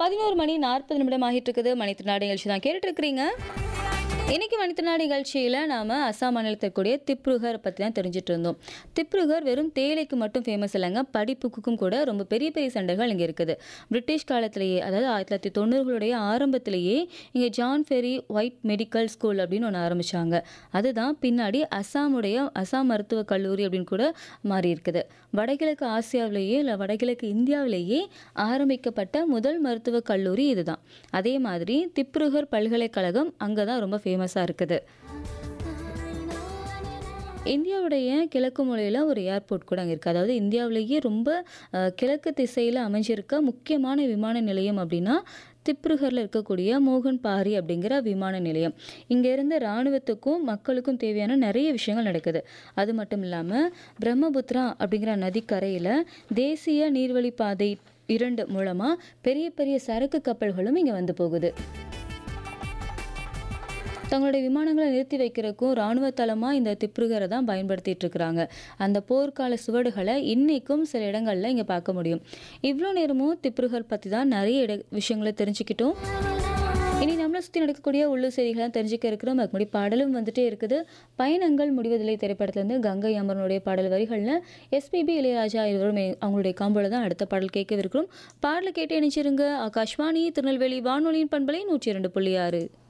பதினோரு மணி நாற்பது நிமிடம் ஆகிட்டு இருக்குது மணித்திருநாடு நிகழ்ச்சி தான் கேட்டுட்டு இருக்கிறீங்க இன்னைக்கு மணித்திருநாடு நிகழ்ச்சியில் நாம் அசாம் மாநிலத்திற்குரிய திப்ருகர் பற்றி தான் தெரிஞ்சுட்டு இருந்தோம் திப்ருகர் வெறும் தேயிலைக்கு மட்டும் ஃபேமஸ் இல்லைங்க படிப்புக்கும் கூட ரொம்ப பெரிய பெரிய சண்டைகள் இங்கே இருக்குது பிரிட்டிஷ் காலத்திலேயே அதாவது ஆயிரத்தி தொள்ளாயிரத்தி தொண்ணூறுகளுடைய ஆரம்பத்திலேயே இங்கே John Ferry White medical school அப்படின்னு ஒன்று ஆரம்பித்தாங்க அதுதான் பின்னாடி அசாமுடைய அசாம் மருத்துவக் கல்லூரி அப்படின்னு கூட மாறி இருக்குது வடகிழக்கு ஆசியாவிலேயே இல்லை வடகிழக்கு இந்தியாவிலேயே ஆரம்பிக்கப்பட்ட முதல் மருத்துவக் கல்லூரி இதுதான் அதே மாதிரி திப்ருகர் பல்கலைக்கழகம் அங்கே தான் ரொம்ப ஃபேமஸாக இருக்குது இந்தியாவுடைய கிழக்கு மூலையில் ஒரு ஏர்போர்ட் கூட அங்கே இருக்குது அதாவது இந்தியாவிலேயே ரொம்ப அஹ், கிழக்கு திசையில் அமைஞ்சிருக்க முக்கியமான விமான நிலையம் அப்படின்னா திப்ருகரில் இருக்கக்கூடிய மோகன் பாரி அப்படிங்கிற விமான நிலையம் இங்கே இருந்த இராணுவத்துக்கும் மக்களுக்கும் தேவையான நிறைய விஷயங்கள் நடக்குது அது மட்டும் இல்லாமல் பிரம்மபுத்திரா அப்படிங்கிற நதிக்கரையில் தேசிய நீர்வழி பாதை இரண்டு மூலமாக பெரிய பெரிய சரக்கு கப்பல்களும் இங்கே வந்து போகுது தங்களுடைய விமானங்களை நிறுத்தி வைக்கிறதுக்கும் இராணுவ தளமாக இந்த திப்ருகரை தான் பயன்படுத்திட்டு இருக்கிறாங்க அந்த போர்க்கால சுவடுகளை இன்னைக்கும் சில இடங்கள்ல இங்கே பார்க்க முடியும் இவ்வளோ நேரமும் திப்ருகர் பற்றி தான் நிறைய இட விஷயங்களை தெரிஞ்சுக்கிட்டோம் இனி நம்மளை சுற்றி நடக்கக்கூடிய உள்ளூர் செய்திகளை தெரிஞ்சுக்க இருக்கிறோம் அதுக்கு முன்னாடி பாடலும் வந்துட்டே இருக்குது பயணங்கள் முடிவதில்லை திரைப்படத்துலேருந்து கங்கை அமரனுடைய பாடல் வரிகளில் எஸ்பிபி இளையராஜா இருவரும் அவங்களுடைய காம்போல தான் அடுத்த பாடல் கேட்கவிருக்கிறோம் பாடலை கேட்டு இணைச்சிருங்க ஆகாஷ்வாணி திருநெல்வேலி வானொலியின் பண்பலை நூற்றி இரண்டு புள்ளி ஆறு